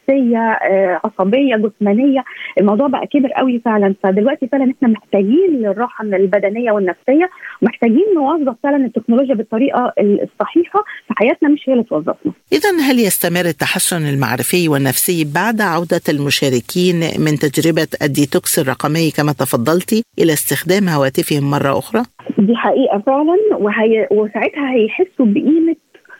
نفسيه آه، عصبيه جسمانيه الموضوع بقى كبر قوي فعلا فدلوقتي فعلا احنا محتاجين للراحه البدنيه والنفسيه ومحتاجين نوظف فعلا التكنولوجيا بالطريقه الصحيحه في حياتنا مش هي اللي توظفنا إذا هل يستمر التحسن المعرفي والنفسي بعد عودة المشاركين من تجربة الديتوكس الرقمي كما تفضلتي إلى استخدام هواتفهم مرة أخرى؟ دي حقيقه فعلا وهي وساعتها هيحسوا بقيمه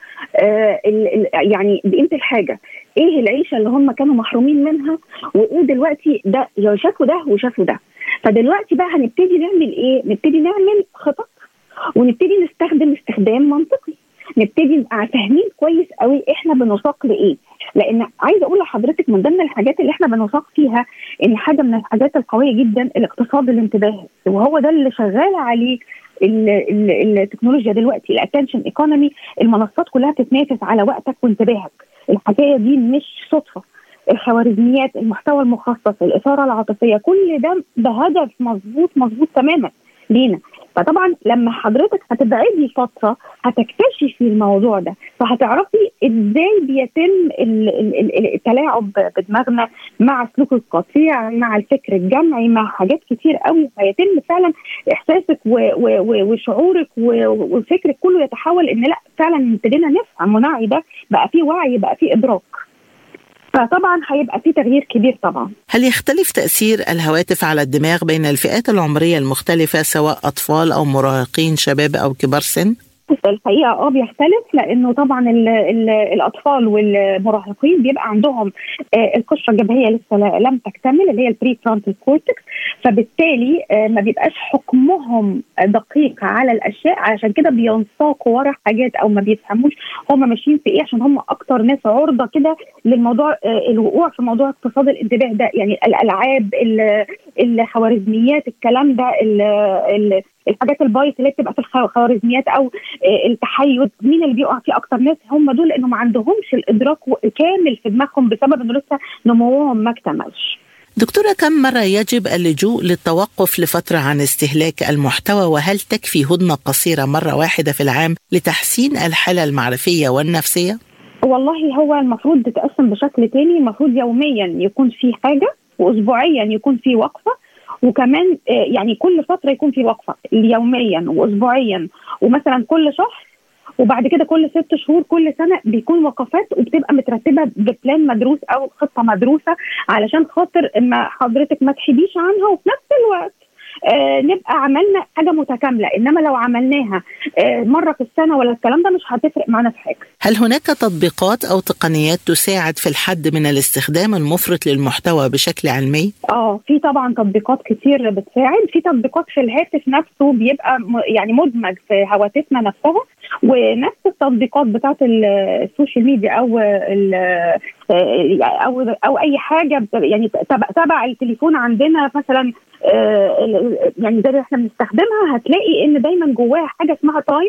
آه ال- ال- يعني بقيمه الحاجه ايه العيشه اللي هم كانوا محرومين منها وايه دلوقتي ده لو شافوا ده وشافوا ده فدلوقتي بقى هنبتدي نعمل ايه؟ نبتدي نعمل خطط ونبتدي نستخدم استخدام منطقي نبتدي نبقى فاهمين كويس قوي احنا بنساق لايه لان عايزه اقول لحضرتك من ضمن الحاجات اللي احنا بنساق فيها ان حاجه من الحاجات القويه جدا الاقتصاد الانتباهي وهو ده اللي شغال عليه ال- ال- التكنولوجيا دلوقتي الاتنشن ايكونومي المنصات كلها بتتنافس على وقتك وانتباهك الحكايه دي مش صدفه الخوارزميات المحتوى المخصص الاثاره العاطفيه كل ده بهدف مظبوط مظبوط تماما لينا فطبعا لما حضرتك هتبعدي فتره هتكتشفي الموضوع ده فهتعرفي ازاي بيتم ال- ال- ال- التلاعب بدماغنا مع سلوك القطيع مع الفكر الجمعي مع حاجات كتير قوي هيتم فعلا احساسك و- و- و- وشعورك و- وفكرك كله يتحول ان لا فعلا ابتدينا نفهم ونعي ده بقى في وعي بقى في ادراك فطبعا هيبقى في تغيير كبير طبعا هل يختلف تأثير الهواتف على الدماغ بين الفئات العمرية المختلفة سواء أطفال أو مراهقين شباب أو كبار سن؟ الحقيقه اه بيختلف لانه طبعا ال ال الاطفال والمراهقين بيبقى عندهم آه القشره الجبهيه لسه لا- لم تكتمل اللي هي البري فرونتال كورتكس فبالتالي آه ما بيبقاش حكمهم دقيق على الاشياء عشان كده بينساقوا ورا حاجات او ما بيفهموش هم ماشيين في ايه عشان هم اكتر ناس عرضه كده للموضوع آه الوقوع في موضوع اقتصاد الانتباه ده يعني الالعاب ال- الخوارزميات الكلام ده ال- ال- الحاجات البايظ اللي بتبقى في الخوارزميات او آه، التحيز مين اللي بيقع فيه اكتر ناس هم دول لانه ما عندهمش الادراك كامل في دماغهم بسبب انه لسه نموهم ما اكتملش دكتورة كم مرة يجب اللجوء للتوقف لفترة عن استهلاك المحتوى وهل تكفي هدنة قصيرة مرة واحدة في العام لتحسين الحالة المعرفية والنفسية؟ والله هو المفروض تتقسم بشكل تاني المفروض يوميا يكون في حاجه واسبوعيا يكون في وقفه وكمان آه، يعني كل فتره يكون في وقفه يوميا واسبوعيا ومثلا كل شهر وبعد كده كل ست شهور كل سنه بيكون وقفات وبتبقى مترتبه ببلان مدروس او خطه مدروسه علشان خاطر ما حضرتك ما تحيديش عنها وفي نفس الوقت آه نبقى عملنا حاجه متكامله انما لو عملناها آه مره في السنه ولا الكلام ده مش هتفرق معانا في حاجه هل هناك تطبيقات أو تقنيات تساعد في الحد من الاستخدام المفرط للمحتوى بشكل علمي؟ اه في طبعا تطبيقات كتير بتساعد في تطبيقات في الهاتف نفسه بيبقى م- يعني مدمج في هواتفنا نفسها ونفس التطبيقات بتاعت ال- السوشيال ميديا او ال- او او اي حاجه بت- يعني تبع تبع التليفون عندنا مثلا آه، ال- يعني زي اللي احنا بنستخدمها هتلاقي ان دايما جواها حاجه اسمها تايم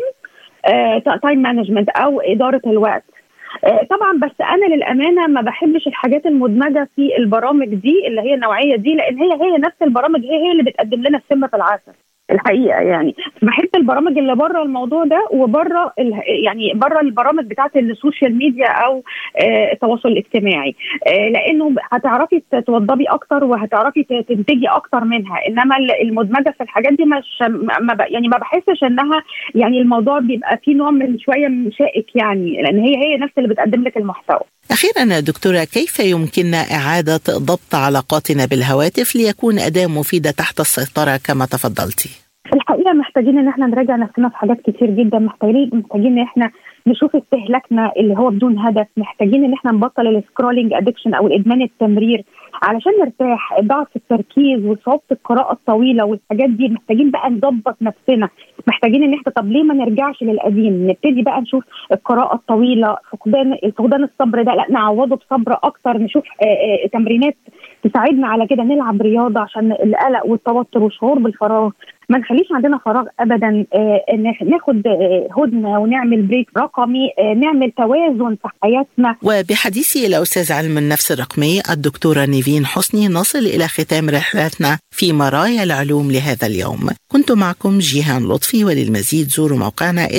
تايم مانجمنت او اداره الوقت آه، طبعا بس انا للامانه ما بحبش الحاجات المدمجه في البرامج دي اللي هي النوعيه دي لان هي هي نفس البرامج هي هي اللي بتقدم لنا السم في العسل الحقيقه يعني بحب البرامج اللي بره الموضوع ده وبره ال- يعني بره البرامج بتاعت السوشيال ميديا او آه، التواصل الاجتماعي آه، لانه هتعرفي ت- توضبي اكتر وهتعرفي ت- تنتجي اكتر منها انما ال- المدمجه في الحاجات دي مش ما ما ب- يعني ما بحسش انها يعني الموضوع بيبقى فيه نوع من شويه من شائك يعني لان هي هي نفس اللي بتقدم لك المحتوى أخيرا دكتورة كيف يمكننا إعادة ضبط علاقاتنا بالهواتف ليكون أداة مفيدة تحت السيطرة كما تفضلتي؟ الحقيقه محتاجين ان احنا نراجع نفسنا في حاجات كتير جدا محتاجين محتاجين ان احنا نشوف استهلاكنا اللي هو بدون هدف محتاجين ان احنا نبطل السكرولينج ادكشن او الادمان التمرير علشان نرتاح ضعف التركيز وصعوبه القراءه الطويله والحاجات دي محتاجين بقى نظبط نفسنا محتاجين ان احنا طب ليه ما نرجعش للقديم نبتدي بقى نشوف القراءه الطويله فقدان فقدان الصبر ده لا نعوضه بصبر اكتر نشوف آه، آه، تمرينات تساعدنا على كده نلعب رياضه عشان القلق والتوتر والشعور بالفراغ ما نخليش عندنا فراغ ابدا آه، ناخ- ناخد آه، هدنه ونعمل بريك رقمي آه، نعمل توازن في حياتنا وبحديثي إلى أستاذ علم النفس الرقمي الدكتورة نيفين حسني نصل إلى ختام رحلتنا في مرايا العلوم لهذا اليوم كنت معكم جيهان لطفي وللمزيد زوروا موقعنا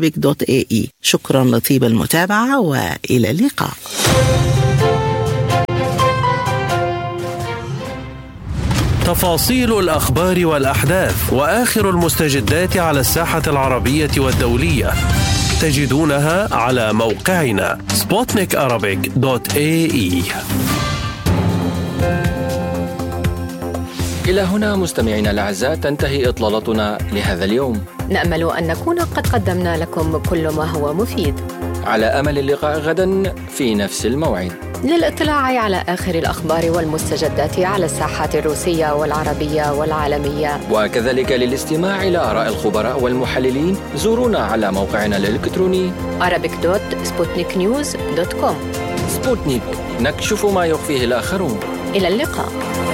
sarabic.ae شكرا لطيب المتابعة وإلى اللقاء تفاصيل الأخبار والأحداث وآخر المستجدات على الساحة العربية والدولية تجدونها على موقعنا sputnikarabic.ae إلى هنا مستمعينا الأعزاء تنتهي إطلالتنا لهذا اليوم نأمل أن نكون قد قدمنا لكم كل ما هو مفيد على أمل اللقاء غدا في نفس الموعد للاطلاع على آخر الأخبار والمستجدات على الساحات الروسية والعربية والعالمية وكذلك للاستماع إلى آراء الخبراء والمحللين زورونا على موقعنا الإلكتروني arabic.sputniknews.com سبوتنيك نكشف ما يخفيه الآخرون إلى اللقاء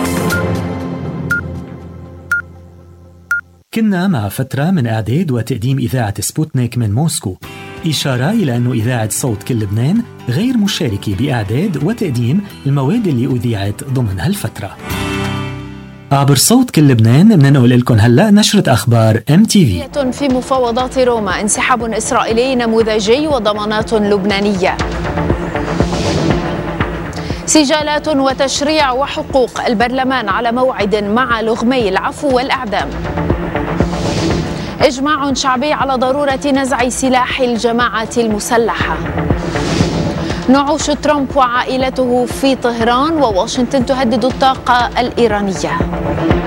كنا مع فترة من إعداد وتقديم إذاعة سبوتنيك من موسكو إشارة إلى أن إذاعة صوت كل لبنان غير مشاركة بإعداد وتقديم المواد اللي أذيعت ضمن هالفترة عبر صوت كل لبنان بننقل لكم هلا نشرة أخبار ام تي في في مفاوضات روما انسحاب إسرائيلي نموذجي وضمانات لبنانية سجالات وتشريع وحقوق البرلمان على موعد مع لغمي العفو والإعدام إجماع شعبي على ضرورة نزع سلاح الجماعة المسلحة نعوش ترامب وعائلته في طهران وواشنطن تهدد الطاقة الإيرانية